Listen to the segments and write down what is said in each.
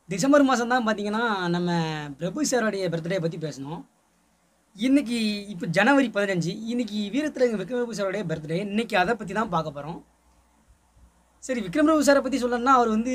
December மாதம் தான் பார்த்தீங்கன்னா நம்ம பிரபு சாரோடைய பர்த்டே பற்றி பேசணும் இன்னைக்கு இப்போ ஜனவரி பதினஞ்சு இன்னைக்கு வீரத்திலங்க விக்ரம் பிரபு சாரோடைய பர்த்டே இன்னைக்கு அதை பற்றி தான் பார்க்க போகிறோம் சரி விக்ரம் பிரபு சாரை பற்றி சொல்லணும்னா அவர் வந்து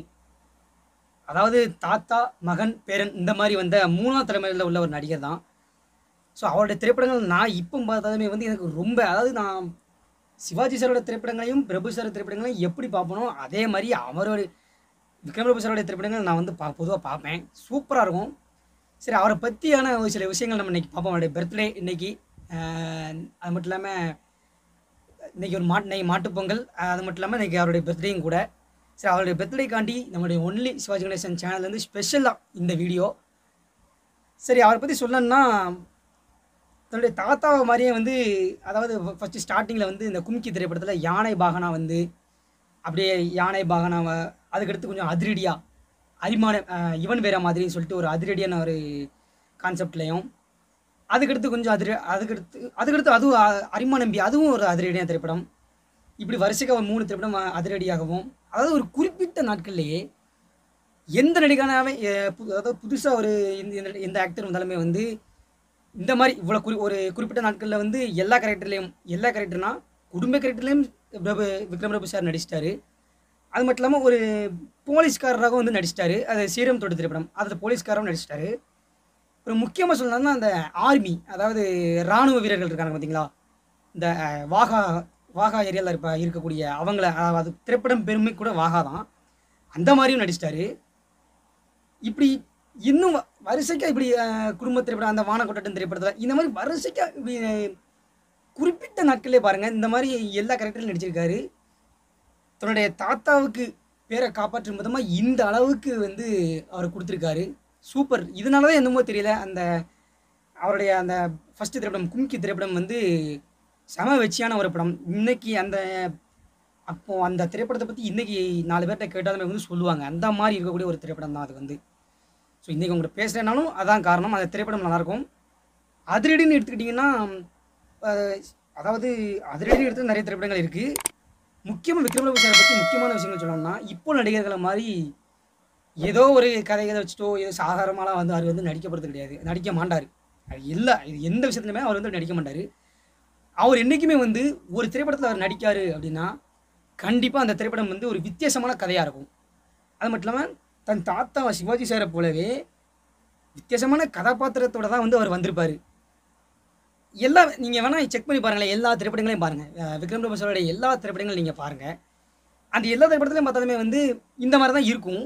அதாவது தாத்தா மகன் பேரன் இந்த மாதிரி வந்த மூணாம் தலைமுறையில் உள்ள ஒரு நடிகர் தான் ஸோ அவருடைய திரைப்படங்கள் நான் இப்போ பார்த்தாலுமே வந்து எனக்கு ரொம்ப அதாவது நான் சிவாஜி சாரோட திரைப்படங்களையும் பிரபு சார் திரைப்படங்களையும் எப்படி பார்ப்பனோ அதே மாதிரி அவரோட விக்ரம் பிரபு சாரோட திரைப்படங்கள் நான் வந்து பா பொதுவாக பார்ப்பேன் சூப்பராக இருக்கும் சரி அவரை பற்றியான ஒரு சில விஷயங்கள் நம்ம இன்னைக்கு பார்ப்போம் அவருடைய பர்த்டே இன்னைக்கு ஆஹ் அது மட்டும் இல்லாமல் இன்னைக்கு ஒரு மாட்டு இன்னைக்கு மாட்டுப் பொங்கல் ஆஹ் அது மட்டும் இல்லாமல் இன்னைக்கு அவருடைய பர்த்டேயும் கூட சரி அவருடைய பர்த்டேக்காண்டி நம்மளுடைய ஒன்லி சிவாஜி கணேசன் சேனல்லேருந்து ஸ்பெஷலாக இந்த வீடியோ சரி அவரை பற்றி சொல்லணும்னா தன்னுடைய தாத்தா மாதிரியே வந்து அதாவது ஃபஸ்ட்டு ஸ்டார்டிங்கில் வந்து இந்த கும்கி திரைப்படத்தில் யானை பாகனா வந்து அப்படியே யானை பாகனாவை அதுக்கடுத்து கொஞ்சம் அதிரடியாக அரிமான அஹ், இவன் வேற மாதிரின்னு சொல்லிட்டு ஒரு அதிரடியான ஒரு கான்செப்ட்லையும் அதுக்கடுத்து கொஞ்சம் அதிர அதுக்கடுத்து அதுக்கடுத்து அதுவும் அ- அரிமா நம்பி அதுவும் ஒரு அதிரடியான திரைப்படம் இப்படி வருஷத்துக்கு ஒரு மூணு திரைப்படம் அ- அதிரடியாகவும் அதாவது ஒரு குறிப்பிட்ட நாட்கள்லேயே எந்த நடிகனாவே அஹ், பு- அதாவது புதுசாக ஒரு இந்த இந்த- எந்த ஆக்டர் வந்தாலுமே வந்து இந்த மாதிரி இவ்வளோ குறி ஒரு குறிப்பிட்ட நாட்களில் வந்து எல்லா கேரக்டர்லேயும் எல்லா கேரக்டர்னா குடும்ப கேரக்டர்லேயும் பிரபு விக்ரம் பிரபு சார் நடிச்சிட்டாரு அது மட்டும் இல்லாமல் ஒரு போலீஸ்காரராகவும் வந்து நடிச்சிட்டாரு அது சீரம் தொட்டு திரைப்படம் அதில் போலீஸ்காரரும் நடிச்சிட்டாரு ஒரு முக்கியமாக சொல்லணும்னா அந்த ஆர்மி அதாவது இராணுவ வீரர்கள் இருக்காங்க பார்த்தீங்களா இந்த அஹ், வாகா வாகா ஏரியாவில் இருப்ப இருக்கக்கூடிய அவங்கள அதாவது திரைப்படம் பெருமை கூட வாகா தான் அந்த மாதிரியும் நடிச்சிட்டாரு இப்படி இன்னும் வ- வரிசைக்கா இப்படி அஹ், குடும்ப திரைப்படம் அந்த வானக்கொட்டட்டன் திரைப்படத்தில் இந்த மாதிரி வரிசைக்கா இப்படி அஹ், குறிப்பிட்ட நாட்களே பாருங்கள் இந்த மாதிரி எல்லா கேரக்டரும் நடிச்சிருக்காரு தன்னுடைய தாத்தாவுக்கு பேரை காப்பாற்றும் விதமாக இந்த அளவுக்கு வந்து அவர் கொடுத்துருக்காரு சூப்பர் இதனால தான் என்னமோ தெரியல அந்த அவருடைய அந்த ஃபஸ்ட்டு திரைப்படம் கும்கி திரைப்படம் வந்து செம வெச்சியான ஒரு படம் இன்னைக்கு அந்த அப்போ அந்த திரைப்படத்தை பற்றி இன்னைக்கு நாலு பேர்கிட்ட கேட்டாலுமே வந்து சொல்லுவாங்க அந்த மாதிரி இருக்கக்கூடிய ஒரு திரைப்படம் தான் அது வந்து ஸோ இன்றைக்கி உங்கள்கிட்ட பேசுகிறேனாலும் அதான் காரணம் அந்த திரைப்படம் நல்லாயிருக்கும் அதிரடின்னு எடுத்துக்கிட்டிங்கன்னா அஹ், அதாவது அதிரடின்னு எடுத்து நிறைய திரைப்படங்கள் இருக்குது முக்கியமாக விக்ரம் பிரபு சாரை பற்றி முக்கியமான விஷயங்கள் சொல்லணும்னா இப்போ நடிகர்களை மாதிரி ஏதோ ஒரு கதைகளை வச்சுட்டோ ஏதோ சாதாரணமாலாம் வந்து அவர் வந்து நடிக்க போகிறது கிடையாது நடிக்க மாட்டார் அது இல்லை இது எந்த விஷயத்துலையுமே அவர் வந்து நடிக்க மாட்டார் அவர் என்றைக்குமே வந்து ஒரு திரைப்படத்தில் அவர் நடிக்காரு அப்படின்னா கண்டிப்பாக அந்த திரைப்படம் வந்து ஒரு வித்தியாசமான கதையாக இருக்கும் அது மட்டும் இல்லாமல் தன் தாத்தா சிவாஜி சாரை போலவே வித்தியாசமான கதாபாத்திரத்தோட தான் வந்து அவர் வந்திருப்பார் எல்லா நீங்கள் வேணால் செக் பண்ணி பாருங்களேன் எல்லா திரைப்படங்களையும் பாருங்கள் அஹ் விக்ரம் பிரபு சாரோடைய எல்லா திரைப்படங்களையும் நீங்கள் பாருங்கள் அந்த எல்லா திரைப்படத்துலையும் பார்த்தாலுமே வந்து இந்த மாதிரி தான் இருக்கும்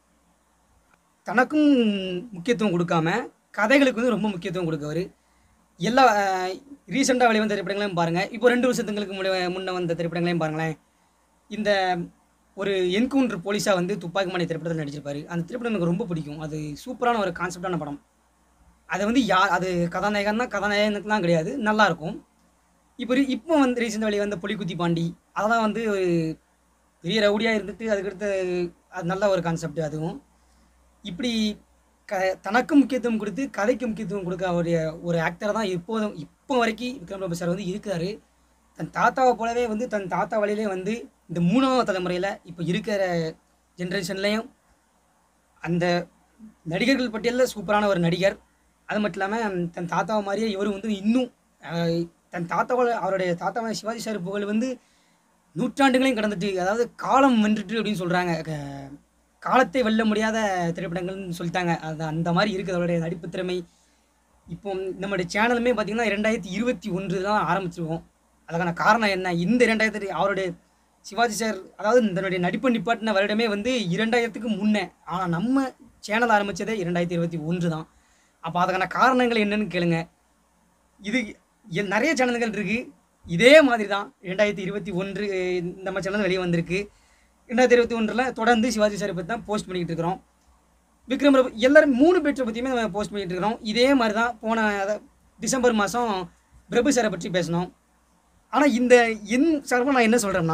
தனக்கும் முக்கியத்துவம் கொடுக்காம கதைகளுக்கு வந்து ரொம்ப முக்கியத்துவம் கொடுக்கவர் எல்லா ரீசெண்டாக வெளிவந்த திரைப்படங்களையும் பாருங்கள் இப்போ ரெண்டு வருஷத்துங்களுக்கு முன்ன முன்ன வந்த திரைப்படங்களையும் பாருங்களேன் இந்த ஒரு என்கவுண்டர் போலீஸாக வந்து துப்பாக்கி மணி திரைப்படத்தில் நடிச்சிருப்பாரு அந்த திரைப்படம் எனக்கு ரொம்ப பிடிக்கும் அது சூப்பரான ஒரு கான்செப்டான படம் அது வந்து யார் அது கதாநாயகன் தான் கதாநாயகனுக்குலாம் கிடையாது நல்லா இருக்கும் இப்போ ரீ- இப்போ வந்து ரீசெண்டாக வெளியே வந்த புலிக்குத்தி பாண்டி அதெல்லாம் வந்து ஒரு பெரிய ரவுடியாக இருந்துட்டு அதுக்கடுத்து அது நல்ல ஒரு கான்செப்ட் அதுவும் இப்படி க தனக்கு முக்கியத்துவம் கொடுத்து கதைக்கு முக்கியத்துவம் கொடுக்க அவருடைய ஒரு ஆக்டர் தான் இப்போதும் இப்போ வரைக்கும் விக்ரம் பிரபு சார் வந்து இருக்காரு தன் தாத்தாவை போலவே வந்து தன் தாத்தா வழியிலே வந்து இந்த மூணாவது தலைமுறையில் இப்போ இருக்கிற ஜென்ரேஷன்லேயும் அந்த நடிகர்கள் பட்டியலில் சூப்பரான ஒரு நடிகர் அது மட்டும் இல்லாமல் தன் தாத்தாவை மாதிரியே இவர் வந்து இன்னும் அஹ், தன் தாத்தாவோட அவருடைய தாத்தாவை சிவாஜி சார் புகழ் வந்து நூற்றாண்டுகளையும் கடந்துட்டு அதாவது காலம் வென்றுட்டு அப்படின்னு சொல்கிறாங்க காலத்தை வெல்ல முடியாத திரைப்படங்கள்னு சொல்லிட்டாங்க அது அந்த மாதிரி இருக்குது அவருடைய நடிப்பு திறமை இப்போ நம்மளுடைய சேனலுமே பார்த்திங்கன்னா ரெண்டாயிரத்தி இருபத்தி ஒன்று தான் ஆரம்பிச்சிருக்கோம் அதுக்கான காரணம் என்ன இந்த ரெண்டாயிரத்தி அவருடைய சிவாஜி சார் அதாவது தன்னுடைய நடிப்பு நிப்பாட்டின வருடமே வந்து இரண்டாயிரத்துக்கு முன்னே ஆனால் நம்ம சேனல் ஆரம்பித்ததே இரண்டாயிரத்தி இருபத்தி ஒன்று தான் அப்போ அதுக்கான காரணங்கள் என்னன்னு கேளுங்க இது எ- நிறைய சேனல்கள் இருக்குது இதே மாதிரி தான் ரெண்டாயிரத்தி இருபத்தி ஒன்று நம்ம சேனல் வெளியே வந்திருக்கு ரெண்டாயிரத்தி இருபத்தி ஒன்றில் தொடர்ந்து சிவாஜி சாரை பற்றி தான் போஸ்ட் பண்ணிக்கிட்டு இருக்கிறோம் விக்ரம் பிரபு எல்லாரும் மூணு பேற்றை பற்றியுமே நம்ம போஸ்ட் பண்ணிகிட்டு இருக்கிறோம் இதே மாதிரி தான் போன அத- டிசம்பர் மாதம் பிரபு சாரை பற்றி பேசினோம் ஆனால் இந்த என் சார்பாக நான் என்ன சொல்கிறேன்னா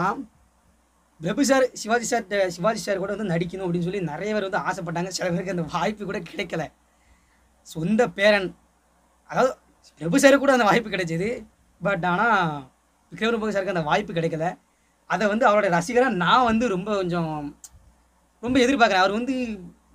Prabhu sir Sivaji sir Sivaji sir கூட வந்து நடிக்கணும் அப்படின்னு சொல்லி நிறைய பேர் வந்து ஆசைப்பட்டாங்க சில பேருக்கு அந்த வாய்ப்பு கூட கிடைக்கல சொந்த பேரன் அதாவது பிரபு சாருக்கு கூட அந்த வாய்ப்பு கிடைச்சிது பட் ஆனால் விக்ரம் பிரபு சாருக்கு அந்த வாய்ப்பு கிடைக்கல அதை வந்து அவரோட ரசிகராக நான் வந்து ரொம்ப கொஞ்சம் ரொம்ப எதிர்பார்க்குறேன் அவர் வந்து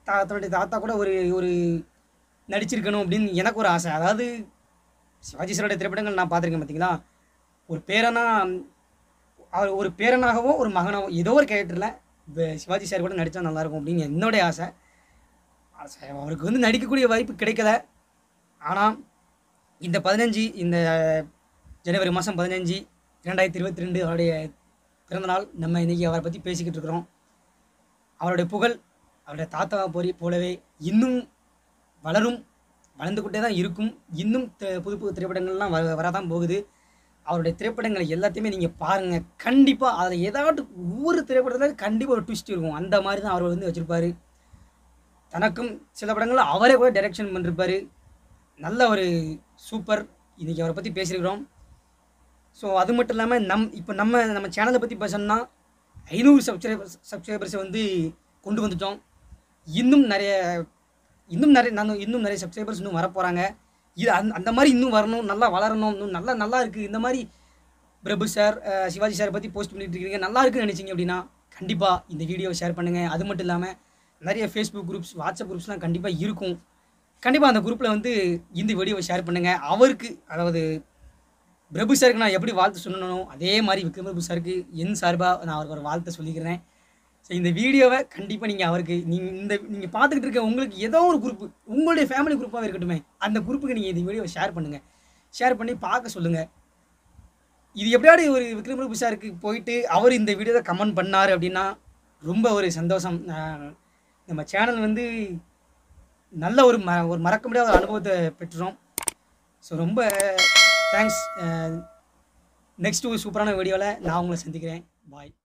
தா தன்னுடைய தாத்தா கூட ஒரு ஒரு நடிச்சிருக்கணும் அப்படின்னு எனக்கு ஒரு ஆசை அதாவது சிவாஜி சாரோடைய திரைப்படங்கள் நான் பார்த்துருக்கேன் பார்த்தீங்களா ஒரு பேரனா அவர் ஒரு பேரனாகவோ ஒரு மகனாகவோ ஏதோ ஒரு கேரக்டரில் சிவாஜி சார் கூட நடித்தா நல்லாயிருக்கும் அப்படின்னு என்னுடைய ஆசை ஆசை. அவருக்கு வந்து நடிக்கக்கூடிய வாய்ப்பு கிடைக்கல ஆனால் இந்த பதினஞ்சு இந்த ஜனவரி மாதம் பதினஞ்சு இரண்டாயிரத்தி இருபத்தி ரெண்டு அவருடைய பிறந்தநாள் நம்ம இன்றைக்கி அவரை பற்றி பேசிக்கிட்டு இருக்கிறோம் அவருடைய புகழ் அவருடைய தாத்தாவை போரி போலவே இன்னும் வளரும் வளர்ந்துக்கிட்டே தான் இருக்கும் இன்னும் த- புது புது திரைப்படங்கள்லாம் வர வரதான் போகுது அவருடைய திரைப்படங்களை எல்லாத்தையுமே நீங்கள் பாருங்கள் கண்டிப்பாக அதில் ஏதாவது ஒவ்வொரு திரைப்படத்தில் கண்டிப்பாக ஒரு ட்விஸ்ட் இருக்கும் அந்த மாதிரி தான் அவர் வந்து வச்சுருப்பாரு தனக்கும் சில படங்களில் அவரே கூட டைரக்ஷன் பண்ணிருப்பாரு நல்ல ஒரு சூப்பர் இன்றைக்கி அவரை பற்றி பேசியிருக்கிறோம் ஸோ அது மட்டும் இல்லாமல் நம் இப்போ நம்ம நம்ம சேனலை பற்றி பேசணும்னா ஐநூறு சப்ஸ்கிரைபர்ஸ் சப்ஸ்கிரைபர்ஸை வந்து கொண்டு வந்துட்டோம் இன்னும் நிறைய இன்னும் நிறைய நான் இன்னும் நிறைய சப்ஸ்கிரைபர்ஸ் இன்னும் வரப்போகிறாங்க இது அந்த அந்த மாதிரி இன்னும் வரணும் நல்லா வளரணும் இன்னும் நல்லா நல்லா இருக்குது இந்த மாதிரி பிரபு சார் அஹ், சிவாஜி சாரை பற்றி போஸ்ட் பண்ணிட்டு இருக்கீங்க நல்லா இருக்குன்னு நினச்சிங்க அப்படின்னா கண்டிப்பாக இந்த வீடியோவை ஷேர் பண்ணுங்கள் அது மட்டும் இல்லாமல் நிறைய ஃபேஸ்புக் குரூப்ஸ் வாட்ஸ்அப் குரூப்ஸ்லாம் கண்டிப்பாக இருக்கும் கண்டிப்பாக அந்த குரூப்பில் வந்து இந்த வீடியோவை ஷேர் பண்ணுங்கள் அவருக்கு அதாவது பிரபு சாருக்கு நான் எப்படி வாழ்த்து சொல்லணும் அதே மாதிரி விக்ரம் பிரபு சாருக்கு என் சார்பாக நான் அவருக்கு ஒரு வாழ்த்தை சொல்லிக்கிறேன் ஸோ இந்த வீடியோவை கண்டிப்பாக நீங்கள் அவருக்கு நீங்கள் இந்த நீங்கள் பார்த்துக்கிட்டு இருக்க உங்களுக்கு ஏதோ ஒரு குரூப் உங்களுடைய ஃபேமிலி குரூப்பாக இருக்கட்டுமே அந்த குரூப்புக்கு நீங்கள் இந்த வீடியோவை ஷேர் பண்ணுங்கள் ஷேர் பண்ணி பார்க்க சொல்லுங்கள் இது எப்படியாவது ஒரு விக்ரம் பிரபு சாருக்கு போயிட்டு அவர் இந்த வீடியோவை கமெண்ட் பண்ணார் அப்படின்னா ரொம்ப ஒரு சந்தோஷம் ஆஹ் நம்ம சேனல் வந்து நல்ல ஒரு ம ஒரு மறக்க முடியாத ஒரு அனுபவத்தை பெற்றுறோம் ஸோ ரொம்ப தேங்க்ஸ் நெக்ஸ்ட் ஒரு சூப்பரான வீடியோவில் நான் உங்களை சந்திக்கிறேன் பாய்